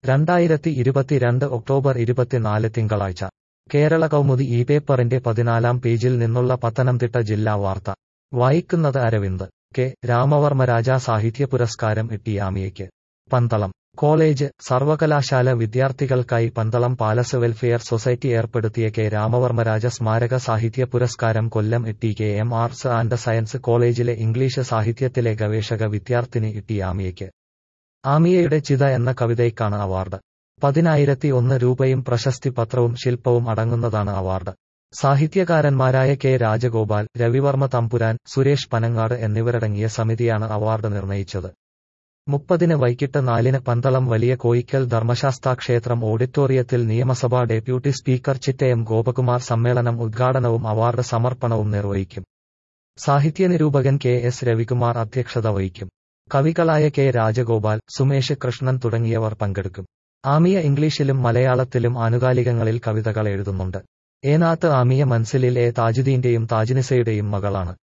രണ്ടായിരത്തി ഇരുപത്തിരണ്ട് ഒക്ടോബർ ഇരുപത്തിനാല് തിങ്കളാഴ്ച കേരള കൗമുദി ഈ പേപ്പറിന്റെ പതിനാലാം പേജിൽ നിന്നുള്ള പത്തനംതിട്ട ജില്ലാ വാർത്ത വായിക്കുന്നത് അരവിന്ദ് കെ രാമവർമ്മരാജ സാഹിത്യ പുരസ്കാരം ഇട്ടിയാമിയയ്ക്ക് പന്തളം കോളേജ് സർവകലാശാല വിദ്യാർത്ഥികൾക്കായി പന്തളം പാലസ് വെൽഫെയർ സൊസൈറ്റി ഏർപ്പെടുത്തിയ കെ രാമവർമ്മരാജ സ്മാരക സാഹിത്യ പുരസ്കാരം കൊല്ലം ഇട്ടി K M arts and science കോളേജിലെ ഇംഗ്ലീഷ് സാഹിത്യത്തിലെ ഗവേഷക വിദ്യാർത്ഥിനി ഇട്ടി ആമിയയ്ക്ക് ആമിയയുടെ ചിത എന്ന കവിതയ്ക്കാണ് അവാർഡ് പതിനായിരത്തി ഒന്ന് രൂപയും പ്രശസ്തി പത്രവും ശില്പവും അടങ്ങുന്നതാണ് അവാർഡ് സാഹിത്യകാരന്മാരായ കെ രാജഗോപാൽ രവിവർമ്മ തമ്പുരാൻ സുരേഷ് പനങ്ങാട് എന്നിവരടങ്ങിയ സമിതിയാണ് അവാർഡ് നിർണയിച്ചത് മുപ്പതിന് വൈകിട്ട് നാലിന് പന്തളം വലിയ കോയിക്കൽ ധർമ്മശാസ്താ ക്ഷേത്രം ഓഡിറ്റോറിയത്തിൽ നിയമസഭാ ഡെപ്യൂട്ടി സ്പീക്കർ ചിറ്റയം ഗോപകുമാർ സമ്മേളനം ഉദ്ഘാടനവും അവാർഡ് സമർപ്പണവും നിർവഹിക്കും സാഹിത്യ നിരൂപകൻ കെ എസ് രവികുമാർ അധ്യക്ഷത വഹിക്കും കവികളായ കെ രാജഗോപാൽ സുമേഷ് കൃഷ്ണൻ തുടങ്ങിയവർ പങ്കെടുക്കും ആമിയ ഇംഗ്ലീഷിലും മലയാളത്തിലും ആനുകാലികങ്ങളിൽ കവിതകൾ എഴുതുന്നുണ്ട് ഏനാത്ത് ആമിയ മൻസിലിൽ എ താജുദ്ദീന്റെയും താജിനിസയുടെയും മകളാണ്